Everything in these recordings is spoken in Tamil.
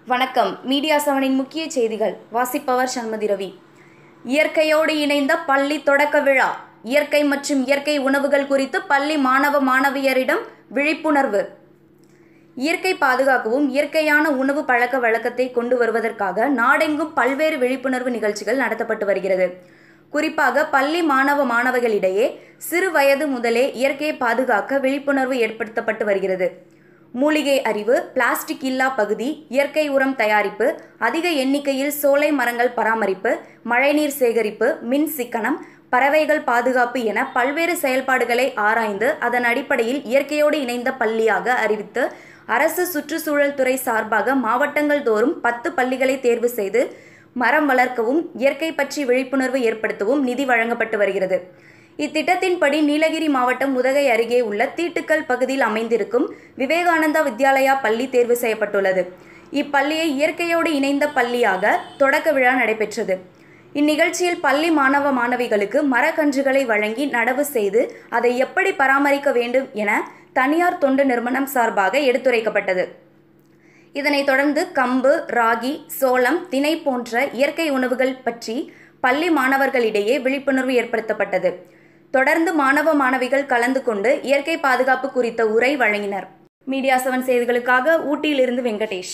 வணக்கம் மீடியா செவனின் முக்கிய செய்திகள் வாசிப்பவர் சண்மதி ரவி இயற்கையோடு இணைந்த பள்ளி தொடக்க விழா இயற்கை மற்றும் இயற்கை உணவுகள் குறித்து பள்ளி மாணவ மாணவியரிடம் விழிப்புணர்வு இயற்கை பாதுகாக்கவும் இயற்கையான உணவு பழக்க வழக்கத்தை கொண்டு வருவதற்காக நாடெங்கும் பல்வேறு விழிப்புணர்வு நிகழ்ச்சிகள் நடத்தப்பட்டு வருகிறது குறிப்பாக பள்ளி மாணவ மாணவிகளிடையே சிறு வயது முதலே இயற்கையை பாதுகாக்க விழிப்புணர்வு ஏற்படுத்தப்பட்டு வருகிறது மூலிகை அறிவு பிளாஸ்டிக் இல்லா பகுதி இயற்கை உரம் தயாரிப்பு அதிக எண்ணிக்கையில் சோலை மரங்கள் பராமரிப்பு மழைநீர் சேகரிப்பு மின் சிக்கனம் பறவைகள் பாதுகாப்பு என பல்வேறு செயல்பாடுகளை ஆராய்ந்து அதன் அடிப்படையில் இயற்கையோடு இணைந்த பள்ளியாக அறிவித்து அரசு சுற்றுச்சூழல் துறை சார்பாக மாவட்டங்கள் தோறும் பத்து பள்ளிகளை தேர்வு செய்து மரம் வளர்க்கவும் இயற்கை பற்றி விழிப்புணர்வு ஏற்படுத்தவும் நிதி வழங்கப்பட்டு வருகிறது இத்திட்டத்தின்படி நீலகிரி மாவட்டம் உதகை அருகே உள்ள தீட்டுக்கல் பகுதியில் அமைந்திருக்கும் விவேகானந்தா வித்யாலயா பள்ளி தேர்வு செய்யப்பட்டுள்ளது இப்பள்ளியை இயற்கையோடு இணைந்த பள்ளியாக தொடக்க விழா நடைபெற்றது இந்நிகழ்ச்சியில் பள்ளி மாணவ மாணவிகளுக்கு மரக்கன்றுகளை வழங்கி நடவு செய்து அதை எப்படி பராமரிக்க வேண்டும் என தனியார் தொண்டு நிறுவனம் சார்பாக எடுத்துரைக்கப்பட்டது இதனைத் தொடர்ந்து கம்பு ராகி சோளம் திணை போன்ற இயற்கை உணவுகள் பற்றி பள்ளி மாணவர்களிடையே விழிப்புணர்வு ஏற்படுத்தப்பட்டது தொடர்ந்து மாணவ மாணவிகள் கலந்து கொண்டு இயற்கை பாதுகாப்பு குறித்த உரை வழங்கினர் மீடியா செவன் செய்திகளுக்காக ஊட்டியிலிருந்து வெங்கடேஷ்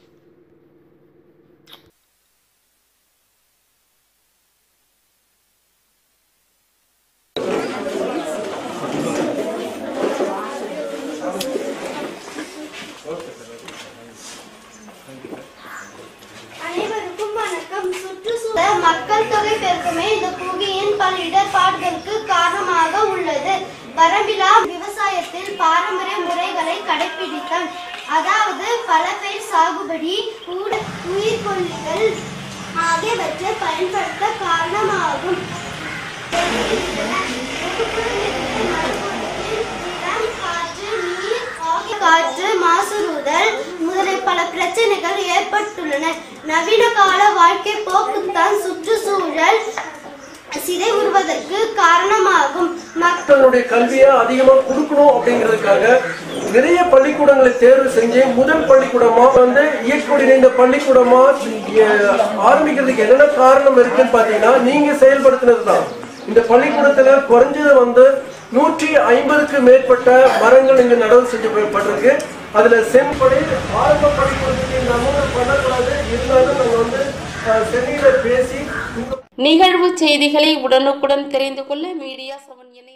அனைவருக்கும் வணக்கம் சுற்றுச்சூழல் மக்கள் தொகை பெருக்கமே இந்த புவியின் பல இடர்பாடுகளுக்கு காரணமாக உள்ளது வரம்பிலா விவசாயத்தில் பாரம்பரிய முறைகளை கடைபிடித்தல் அதாவது பல பயிர் சாகுபடி ஊட- உயிர்கொல்லிகள் ஆகியவற்றை பயன்படுத்த காரணமாகும் நிலம், காற்று, நீர் ஆகிய காற்று மாசுறுதல் முதலிய பல பிரச்சனைகள் ஏற்பட்டுள்ளன நவீன கால வாழ்க்கை போக்குத்தான் சுற்றுச்சூழல் சிதைவுறுவதற்கு காரணமாகும் மக்கள் மக்களுடைய கல்வியை அதிகமா கொடுக்கணும் அப்படிங்கிறதுக்காக நிறைய பள்ளிக்கூடங்களை தேர்வு செஞ்சு முதல் பள்ளிக்கூடமா வந்து இயற்கையோடு இணைந்த பள்ளிக்கூடமா எ- ஆரம்பிக்கிறதுக்கு என்னென்ன காரணம் இருக்குன்னு பாத்தீங்கன்னா நீங்க செயல்படுத்தினது தான் இந்த பள்ளிக்கூடத்துல குறைஞ்சது வந்து நூற்றி ஐம்பதுக்கு மேற்பட்ட மரங்கள் இங்க நடவு செஞ்சப்பட்டிருக்கு அதுல செம்படி ஆரம்ப பள்ளிக்கூடத்துக்கு இந்த அமௌண்ட் பண்ணக்கூடாது இருந்தாலும் நாங்க வந்து அஹ், சென்னையில பேசி இந்த நிகழ்வு செய்திகளை உடனுக்குடன் தெரிந்து கொள்ள மீடியா செவன்